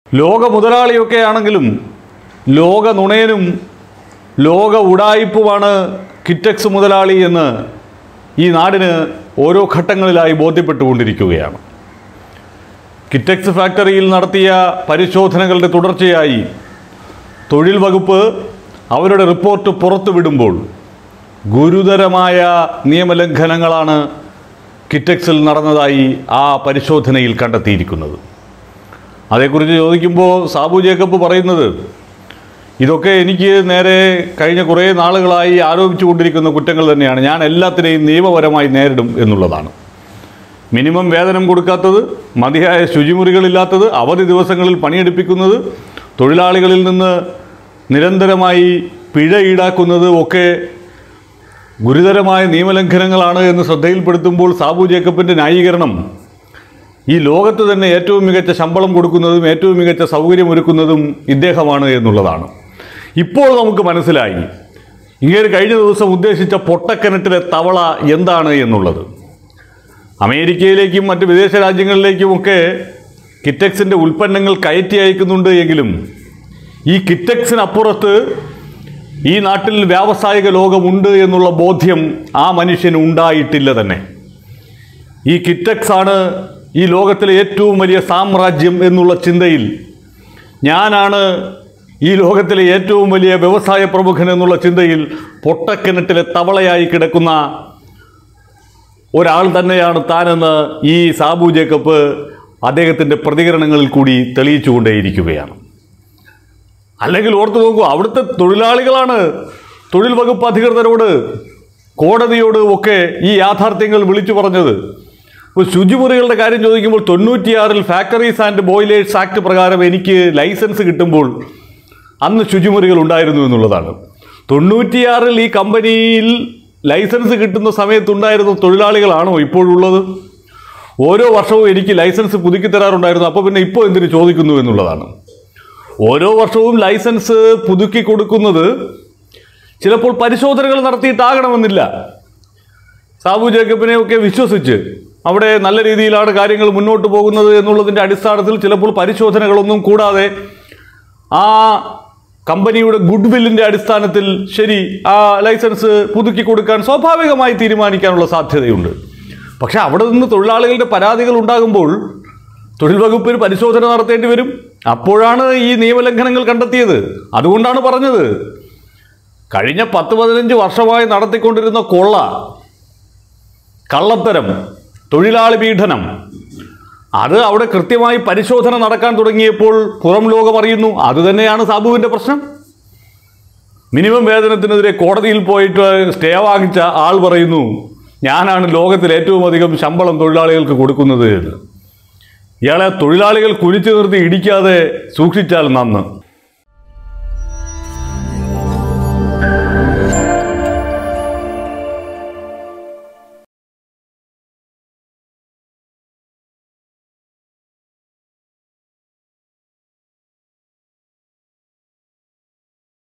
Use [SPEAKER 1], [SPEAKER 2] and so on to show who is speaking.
[SPEAKER 1] ലോക മുതലാളിയൊക്കെ ആണെങ്കിലും ലോക നുണയനും ലോക ഉടായിപ്പുമാണ് കിറ്റക്സ് മുതലാളി എന്ന് ഈ നാടിന് ഓരോ ഘട്ടങ്ങളിലായി ബോധ്യപ്പെട്ടുകൊണ്ടിരിക്കുകയാണ് കിറ്റക്സ് ഫാക്ടറിയിൽ നടത്തിയ പരിശോധനകളുടെ തുടർച്ചയായി തൊഴിൽ വകുപ്പ് അവരുടെ റിപ്പോർട്ട് പുറത്തുവിടുമ്പോൾ ഗുരുതരമായ നിയമലംഘനങ്ങളാണ് കിറ്റക്സിൽ നടന്നതായി ആ പരിശോധനയിൽ കണ്ടെത്തിയിരിക്കുന്നത് അതേക്കുറിച്ച് ചോദിക്കുമ്പോൾ സാബു ജേക്കബ് പറയുന്നത് ഇതൊക്കെ എനിക്ക് നേരെ കഴിഞ്ഞ കുറേ നാളുകളായി ആരോപിച്ചുകൊണ്ടിരിക്കുന്ന കുറ്റങ്ങൾ തന്നെയാണ് ഞാൻ എല്ലാത്തിനെയും നിയമപരമായി നേരിടും എന്നുള്ളതാണ് മിനിമം വേതനം കൊടുക്കാത്തത് മതിയായ ശുചിമുറികളില്ലാത്തത് അവധി ദിവസങ്ങളിൽ പണിയെടുപ്പിക്കുന്നത് തൊഴിലാളികളിൽ നിന്ന് നിരന്തരമായി പിഴ ഈടാക്കുന്നത് ഒക്കെ ഗുരുതരമായ നിയമലംഘനങ്ങളാണ് എന്ന് ശ്രദ്ധയിൽപ്പെടുത്തുമ്പോൾ സാബു ജേക്കബിൻ്റെ ന്യായീകരണം ഈ ലോകത്ത് തന്നെ ഏറ്റവും മികച്ച ശമ്പളം കൊടുക്കുന്നതും ഏറ്റവും മികച്ച സൗകര്യമൊരുക്കുന്നതും ഇദ്ദേഹമാണ് എന്നുള്ളതാണ് ഇപ്പോൾ നമുക്ക് മനസ്സിലായി ഇങ്ങനെ കഴിഞ്ഞ ദിവസം ഉദ്ദേശിച്ച പൊട്ടക്കിണറ്റിലെ തവള എന്താണ് എന്നുള്ളത് അമേരിക്കയിലേക്കും മറ്റ് വിദേശ രാജ്യങ്ങളിലേക്കുമൊക്കെ കിറ്റക്സിൻ്റെ ഉൽപ്പന്നങ്ങൾ കയറ്റി അയക്കുന്നുണ്ട് എങ്കിലും ഈ കിറ്റക്സിനപ്പുറത്ത് ഈ നാട്ടിൽ വ്യാവസായിക ലോകമുണ്ട് എന്നുള്ള ബോധ്യം ആ മനുഷ്യന് ഉണ്ടായിട്ടില്ല തന്നെ ഈ കിറ്റക്സ് ആണ് ഈ ലോകത്തിലെ ഏറ്റവും വലിയ സാമ്രാജ്യം എന്നുള്ള ചിന്തയിൽ ഞാനാണ് ഈ ലോകത്തിലെ ഏറ്റവും വലിയ വ്യവസായ പ്രമുഖൻ എന്നുള്ള ചിന്തയിൽ പൊട്ടക്കിണറ്റിലെ തവളയായി കിടക്കുന്ന ഒരാൾ തന്നെയാണ് താനെന്ന് ഈ സാബു ജേക്കബ് അദ്ദേഹത്തിൻ്റെ പ്രതികരണങ്ങളിൽ കൂടി തെളിയിച്ചുകൊണ്ടേയിരിക്കുകയാണ് അല്ലെങ്കിൽ ഓർത്തു നോക്കൂ അവിടുത്തെ തൊഴിലാളികളാണ് തൊഴിൽ വകുപ്പ് അധികൃതരോട് കോടതിയോട് ഒക്കെ ഈ യാഥാർത്ഥ്യങ്ങൾ വിളിച്ചു പറഞ്ഞത് ഇപ്പോൾ ശുചിമുറികളുടെ കാര്യം ചോദിക്കുമ്പോൾ തൊണ്ണൂറ്റിയാറിൽ ഫാക്ടറീസ് ആൻഡ് ബോയിലേഴ്സ് ആക്ട് പ്രകാരം എനിക്ക് ലൈസൻസ് കിട്ടുമ്പോൾ അന്ന് ശുചിമുറികൾ ഉണ്ടായിരുന്നു എന്നുള്ളതാണ് തൊണ്ണൂറ്റിയാറിൽ ഈ കമ്പനിയിൽ ലൈസൻസ് കിട്ടുന്ന സമയത്തുണ്ടായിരുന്ന തൊഴിലാളികളാണോ ഇപ്പോഴുള്ളത് ഓരോ വർഷവും എനിക്ക് ലൈസൻസ് പുതുക്കി തരാറുണ്ടായിരുന്നു അപ്പോൾ പിന്നെ ഇപ്പോൾ എന്തിനു ചോദിക്കുന്നു എന്നുള്ളതാണ് ഓരോ വർഷവും ലൈസൻസ് പുതുക്കി കൊടുക്കുന്നത് ചിലപ്പോൾ പരിശോധനകൾ നടത്തിയിട്ടാകണമെന്നില്ല സാബു ജേക്കബിനെ ഒക്കെ വിശ്വസിച്ച് അവിടെ നല്ല രീതിയിലാണ് കാര്യങ്ങൾ മുന്നോട്ട് പോകുന്നത് എന്നുള്ളതിൻ്റെ അടിസ്ഥാനത്തിൽ ചിലപ്പോൾ പരിശോധനകളൊന്നും കൂടാതെ ആ കമ്പനിയുടെ ഗുഡ് വില്ലിൻ്റെ അടിസ്ഥാനത്തിൽ ശരി ആ ലൈസൻസ് പുതുക്കി കൊടുക്കാൻ സ്വാഭാവികമായി തീരുമാനിക്കാനുള്ള സാധ്യതയുണ്ട് പക്ഷേ അവിടെ നിന്ന് തൊഴിലാളികളുടെ പരാതികൾ ഉണ്ടാകുമ്പോൾ തൊഴിൽ വകുപ്പിന് പരിശോധന നടത്തേണ്ടി വരും അപ്പോഴാണ് ഈ നിയമലംഘനങ്ങൾ കണ്ടെത്തിയത് അതുകൊണ്ടാണ് പറഞ്ഞത് കഴിഞ്ഞ പത്ത് പതിനഞ്ച് വർഷമായി നടത്തിക്കൊണ്ടിരുന്ന കൊള്ള കള്ളത്തരം തൊഴിലാളി പീഡനം അത് അവിടെ കൃത്യമായി പരിശോധന നടക്കാൻ തുടങ്ങിയപ്പോൾ പുറം ലോകം അറിയുന്നു അതുതന്നെയാണ് സാബുവിൻ്റെ പ്രശ്നം മിനിമം വേതനത്തിനെതിരെ കോടതിയിൽ പോയിട്ട് സ്റ്റേ വാങ്ങിച്ച ആൾ പറയുന്നു ഞാനാണ് ലോകത്തിൽ ഏറ്റവും അധികം ശമ്പളം തൊഴിലാളികൾക്ക് കൊടുക്കുന്നത് എന്ന് ഇയാളെ തൊഴിലാളികൾ കുനിച്ചു നിർത്തി ഇടിക്കാതെ സൂക്ഷിച്ചാൽ നന്ന്